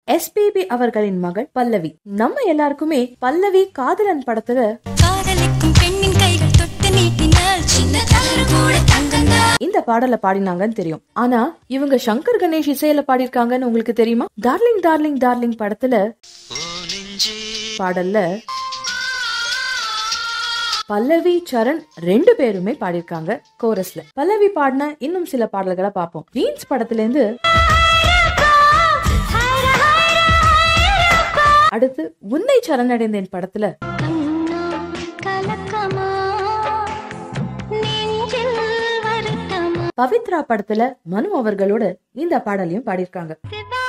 SPB அவர்களின் மகள் பல்லவி நம்ம எல்லாருக்குமே பல்லவி காதலன் படத்துல காதலிக்கும் பெண்ணின் கைகள் தொட்டு நீட்டினால் சின்ன தவறு கூட தங்கம்தான் இந்த பாடல பாடினாங்கன்னு தெரியும் ஆனா இவங்க சங்கர் கணேஷ் இசையில பாடியிருக்காங்கன்னு உங்களுக்கு தெரியுமா டார்லிங் டார்லிங் டார்லிங் படத்துல பாடல்ல பல்லவி சரண் ரெண்டு பேருமே பாடியிருக்காங்க கோரஸ்ல பல்லவி பாடின இன்னும் சில பாடல்களை பார்ப்போம் வீன்ஸ் படத்துல இருந்து அடுத்து உன்னை சரணடைந்தேன் படத்துல கண்ணா கலக்கமா நெஞ்சில் வருத்தமா பவித்ரா படத்துல மனு அவர்களோட இந்த பாடலையும் பாடியிருக்காங்க சிவா